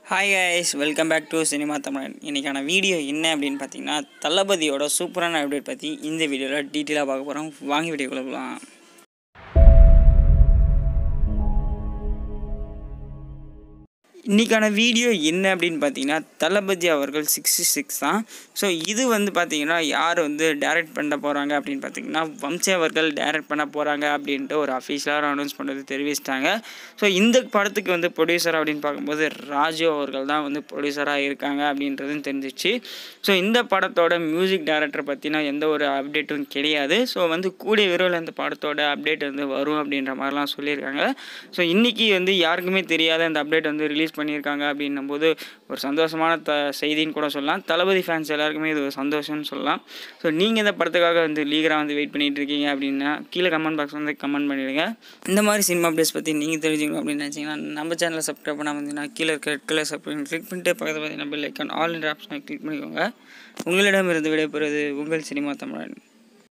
hi guys welcome back to cinema Thamizhan இன்றைக்கான video என்ன அப்படின்னு பார்த்தீங்கன்னா தளபதியோட சூப்பரான அப்டேட் பற்றி இந்த வீடியோவில் டீட்டெயிலாக பார்க்க போகிறோம் வாங்கி வீடியோக்குள்ள போகலாம் இன்றைக்கான வீடியோ என்ன அப்படின்னு பார்த்தீங்கன்னா தளபதி அவர்கள் சிக்ஸ்டி சிக்ஸ் தான் ஸோ இது வந்து பார்த்தீங்கன்னா யார் வந்து டைரக்ட் பண்ண போகிறாங்க அப்படின்னு பார்த்தீங்கன்னா வம்சி அவர்கள் டைரக்ட் பண்ண போகிறாங்க அப்படின்ட்டு ஒரு அஃபீஷியலாக அனௌன்ஸ் பண்ணுறது தெரிவிச்சிட்டாங்க ஸோ இந்த படத்துக்கு வந்து ப்ரொடியூசர் அப்படின்னு பார்க்கும்போது ராஜு அவர்கள் தான் வந்து ப்ரொடியூசராக இருக்காங்க அப்படின்றதும் தெரிஞ்சிச்சு ஸோ இந்த படத்தோட மியூசிக் டைரக்டர் பற்றினா எந்த ஒரு அப்டேட்டும் கிடையாது ஸோ வந்து கூடிய விரைவில் இந்த படத்தோட அப்டேட் வந்து வரும் அப்படின்ற மாதிரிலாம் சொல்லியிருக்காங்க ஸோ இன்றைக்கி வந்து யாருக்குமே தெரியாத இந்த அப்டேட் வந்து ரிலீஸ் பண்ணியிருக்காங்க அப்படின்னும் போது ஒரு சந்தோஷமான த செய்தின்னு கூட சொல்லலாம் தளபதி ஃபேன்ஸ் எல்லாருக்குமே இது ஒரு சந்தோஷம்னு சொல்லலாம் ஸோ நீங்கள் இந்த படத்துக்காக வந்து லீகராக வந்து வெயிட் பண்ணிட்டு இருக்கீங்க அப்படின்னா கீழே கமெண்ட் பாக்ஸ் வந்து கமெண்ட் பண்ணிவிடுங்க இந்த மாதிரி சினிமா அப்டேட்ஸ் பற்றி நீங்கள் தெரிஞ்சுக்கணும் அப்படின்னு நினச்சிங்கன்னா நம்ம சேனலை சப்ஸ்கிரைப் பண்ணால் வந்தீங்கன்னா கீழே இருக்க ரெட் கலர் சப்ஸ்கிரைப் கிளிக் பண்ணிட்டு பக்கத்தில் பார்த்தீங்கன்னா பெல் ஐக்கான் ஆல் இன் ஆப்ஷனை கிளிக் பண்ணிக்கோங்க உங்களிடமிருந்து விடைபெறுவது உங்கள் சினிமா தமிழன்